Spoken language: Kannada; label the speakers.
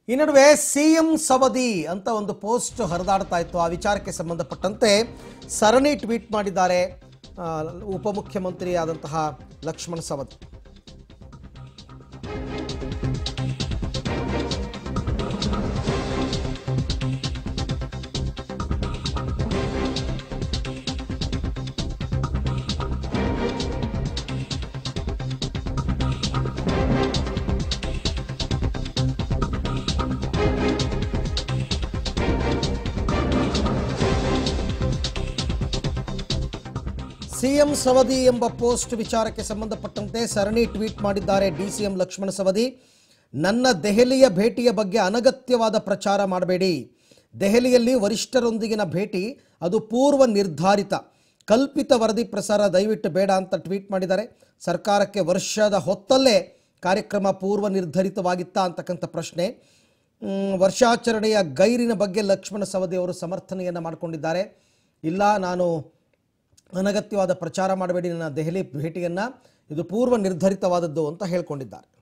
Speaker 1: ಈ ನಡುವೆ ಸಿಎಂ ಸವದಿ ಅಂತ ಒಂದು ಪೋಸ್ಟ್ ಹರಿದಾಡ್ತಾ ಇತ್ತು ಆ ವಿಚಾರಕ್ಕೆ ಸಂಬಂಧಪಟ್ಟಂತೆ ಸರಣಿ ಟ್ವೀಟ್ ಮಾಡಿದ್ದಾರೆ ಆ, ಉಪಮುಖ್ಯಮಂತ್ರಿ ಆದಂತಹ ಲಕ್ಷ್ಮಣ ಸವದಿ ಸಿಎಂ ಸವದಿ ಎಂಬ ಪೋಸ್ಟ್ ವಿಚಾರಕ್ಕೆ ಸಂಬಂಧಪಟ್ಟಂತೆ ಸರಣಿ ಟ್ವೀಟ್ ಮಾಡಿದ್ದಾರೆ ಡಿಸಿಎಂ ಲಕ್ಷ್ಮಣ ಸವದಿ ನನ್ನ ದೆಹಲಿಯ ಭೇಟಿಯ ಬಗ್ಗೆ ಅನಗತ್ಯವಾದ ಪ್ರಚಾರ ಮಾಡಬೇಡಿ ದೆಹಲಿಯಲ್ಲಿ ವರಿಷ್ಠರೊಂದಿಗಿನ ಭೇಟಿ ಅದು ಪೂರ್ವ ನಿರ್ಧಾರಿತ ಕಲ್ಪಿತ ವರದಿ ಪ್ರಸಾರ ದಯವಿಟ್ಟು ಬೇಡ ಅಂತ ಟ್ವೀಟ್ ಮಾಡಿದ್ದಾರೆ ಸರ್ಕಾರಕ್ಕೆ ವರ್ಷದ ಹೊತ್ತಲ್ಲೇ ಕಾರ್ಯಕ್ರಮ ಪೂರ್ವ ನಿರ್ಧರಿತವಾಗಿತ್ತಾ ಅಂತಕ್ಕಂಥ ಪ್ರಶ್ನೆ ಮ್, ವರ್ಷಾಚರಣೆಯ ಗೈರಿನ ಬಗ್ಗೆ ಲಕ್ಷ್ಮಣ ಸವದಿ ಅವರು ಸಮರ್ಥನೆಯನ್ನು ಮಾಡಿಕೊಂಡಿದ್ದಾರೆ ಇಲ್ಲ ನಾನು ಅನಗತ್ಯವಾದ ಪ್ರಚಾರ ಮಾಡಬೇಡಿ ನನ್ನ ದೆಹಲಿ ಭೇಟಿಯನ್ನು ಇದು ಪೂರ್ವ ನಿರ್ಧರಿತವಾದದ್ದು ಅಂತ ಹೇಳ್ಕೊಂಡಿದ್ದಾರೆ